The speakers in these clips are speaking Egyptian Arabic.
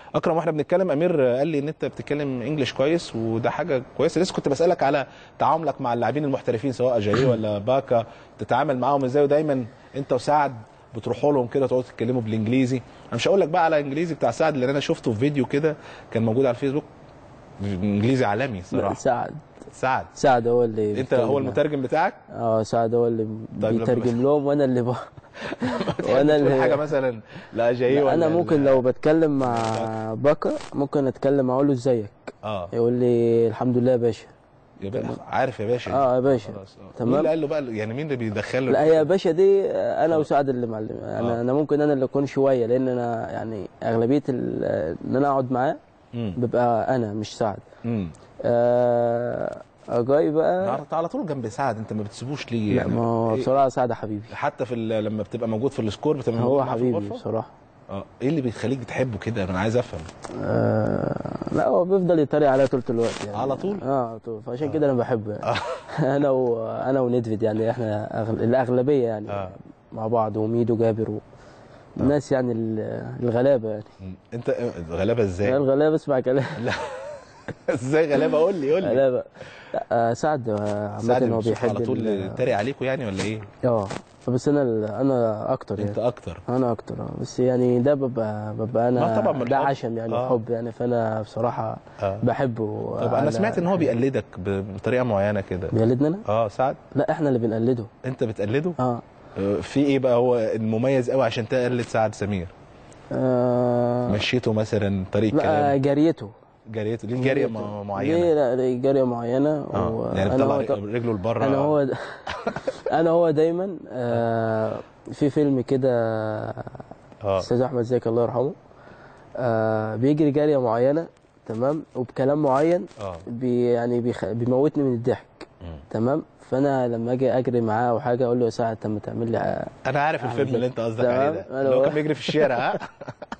اكرم واحنا بنتكلم امير قال لي ان انت بتتكلم انجليش كويس وده حاجه كويسه لسه كنت بسالك على تعاملك مع اللاعبين المحترفين سواء اجاي ولا باكا تتعامل معاهم ازاي ودايما انت وسعد بتروحوا لهم كده تقعدوا تتكلموا بالانجليزي انا مش هقول لك بقى على انجليزي بتاع سعد لان انا شفته في فيديو كده كان موجود على الفيسبوك انجليزي عالمي لا، صراحه سعد سعد سعد هو اللي انت بيتكلم هو معاه. المترجم بتاعك اه سعد هو اللي طيب لما بيترجم لهم وانا اللي ب... وانا اللي- حاجه مثلا لاجاي لا، ولا انا ممكن ل- لو بتكلم مع باكا ممكن اتكلم اقول له ازيك اه يقول لي الحمد لله يا باشا يا باشا عارف يا باشا اه يا باشا خلاص آه. تمام. مين اللي قال له بقى يعني مين اللي بيدخله لا هي يا باشا دي انا وسعد اللي معلم انا آه. انا ممكن انا اللي اكون شويه لان انا يعني اغلبيه ال- ان انا اقعد معاه امم ببقى انا مش سعد امم آه اجاي بقى انت على طول جنب سعد انت ما بتسيبوش ليه لا يعني ما هو إيه؟ بصراحه سعد حبيبي حتى في ال- لما بتبقى موجود في السكور بتبقى موجود هو معاه في حبيبي الغرفة؟ بصراحه اه ايه اللي بيخليك بتحبه كده انا عايز افهم آه لا هو بيفضل يتريق عليا طول الوقت يعني على طول؟ اه على طول فعشان كده انا بحبه يعني انا و... انا وندفيد يعني احنا أغل... الاغلبيه يعني آه. مع بعض وميدو جابر و... الناس يعني ال- الغلابه يعني مم. انت غلابه ازاي الغلابه اسمع كلام لا ازاي غلابه قول لي قول لي غلابه لا آه، سعد آه، سعد عامه هو بيمسكوا بيحب على طول ال- تريق عليكم يعني ولا ايه اه بس انا ال- انا اكتر انت يعني اكتر انا اكتر اه بس يعني ده ببقى ببقى ما انا طبعا من ده الحب. عشم يعني آه. حب يعني فانا بصراحه اه بحبه طب انا سمعت ان هو بيقلدك ب- بطريقه معينه كده بيقلدنا انا؟ اه سعد لا احنا اللي بنقلده انت بتقلده اه آه، في ايه بقى هو المميز قوي عشان تقلد سعد سمير آه، مشيته مثلا طريقه لا كلام جريته جريته ليه جاريه جريته. م- ليه معينه لا ليه جاريه معينه اه و- يعني أنا بتطلع هو- رجله لبره انا هو د- انا هو دايما آه في فيلم كده اه استاذ احمد زكي الله يرحمه آه بيجري جاريه معينه تمام وبكلام معين اه بي يعني بيخ... بيموتني من الضحك مم. تمام فانا لما اجي اجري معاه او حاجه اقول له يا سعد طب ما تعمل لي آه، انا عارف أعمل الفيلم كده. اللي انت قصدك تمام. عليه ده أنا اللي هو هو- كان بيجري في الشارع ها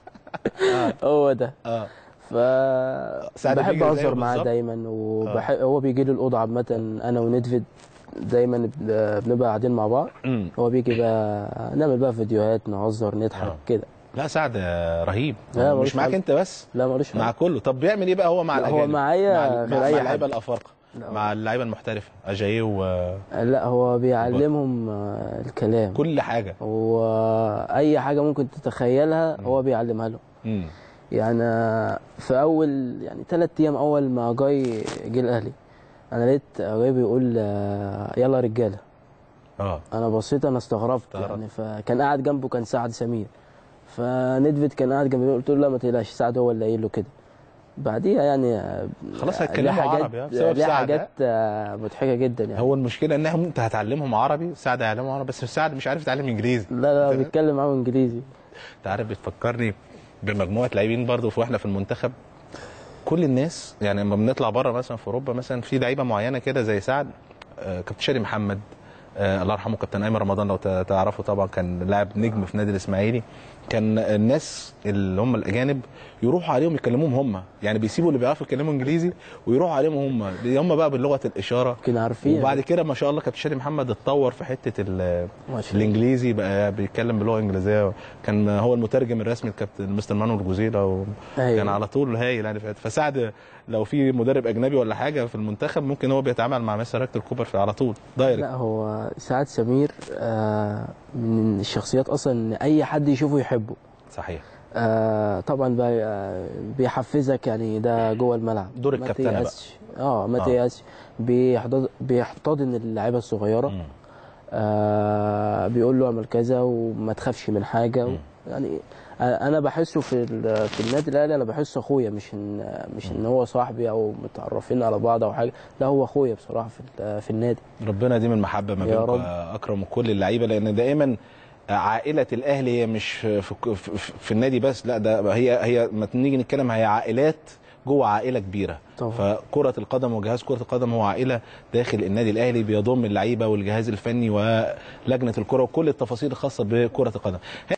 هو ده اه ف سعد بحب بيجري زيه اهزر معاه بالظبط؟ دايما وبحب هو بيجي لي الاوضه عامه انا وندفيد دايما بن- بنبقى قاعدين مع بعض امم هو بيجي بقى نعمل بقى فيديوهات نهزر نضحك آه. كده لا سعد آه، رهيب لا، مش ملوش معاك حل. انت بس لا ملوش مع حل. كله طب بيعمل ايه بقى هو مع لا، هو الاجانب معايا مع غير مع أي مع حد. اللعيبه الافارقه لا، مع اللعيبه المحترفه اجاييه و لا هو بيعلمهم آه، الكلام كل حاجه واي حاجه ممكن تتخيلها هو بيعلمها لهم امم يعني آه، في اول يعني ثلاث ايام اول ما جاي جه الاهلي انا لقيت جاي بيقول آه، يلا يا رجاله اه انا بصيت انا استغربت استغربت. يعني فكان قاعد جنبه كان سعد سمير فندفت كان قاعد جنبي قلت له لا ما تقلقش سعد هو اللي قايل له كده بعديها يعني آه، خلاص ليه هيتكلموا حاجات عربي ها؟ بسبب ليه سعد حاجات آه، مضحكه جدا يعني هو المشكله ان هم انت هتعلمهم عربي سعد هيعلمهم عربي بس سعد مش عارف يتعلم انجليزي لا لا بيتكلم معاهم انجليزي انت عارف بتفكرني بمجموعه لاعبين برضو في واحنا في المنتخب كل الناس يعني لما بنطلع بره مثلا في اوروبا مثلا في لعيبه معينه كده زي سعد آه، كابتن شادي محمد آه الله يرحمه كابتن ايمن رمضان لو ت- تعرفوا طبعا كان لاعب نجم في نادي الاسماعيلي كان الناس اللي هم الاجانب يروحوا عليهم يكلموهم هم يعني بيسيبوا اللي بيعرفوا يتكلموا انجليزي ويروحوا عليهم هم هم بقى بلغه الاشاره كنا عارفين وبعد كده ما شاء الله كابتن شادي محمد اتطور في حته ال- ما شاء الله. الانجليزي بقى بيتكلم بلغه انجليزيه كان هو المترجم الرسمي لكابتن مستر مانويل جوزيلا وكان أيوة. على طول هايل يعني في- فسعد لو في مدرب اجنبي ولا حاجه في المنتخب ممكن هو بيتعامل مع مستر هيكتور كوبر في على طول دايركت لا هو سعد سمير آه، من الشخصيات اصلا ان اي حد يشوفه يحبه صحيح آه طبعا بقى آه، بيحفزك يعني ده جوه الملعب دور ما الكابتنة بقى. تيأسش. اه ما آه. تيأسش بيحتض- بيحتضن اللعيبه الصغيره مم. آه بيقول له اعمل كذا وما تخافش من حاجه و... مم. يعني آه، انا بحسه في ال- في النادي الاهلي انا بحسه اخويا مش ان مش ان هو صاحبي او متعرفين على بعض او حاجه لا هو اخويا بصراحه في ال- في النادي ربنا يديم المحبه ما يا بينكم رب. يا اكرم وكل اللعيبه لان دائما عائله الاهلي هي مش في, في, في, في النادي بس لا ده هي هي ما نيجي نتكلم هي عائلات جوه عائله كبيره طبعا. فكره القدم وجهاز كره القدم هو عائله داخل النادي الاهلي بيضم اللعيبه والجهاز الفني ولجنه الكره وكل التفاصيل الخاصه بكره القدم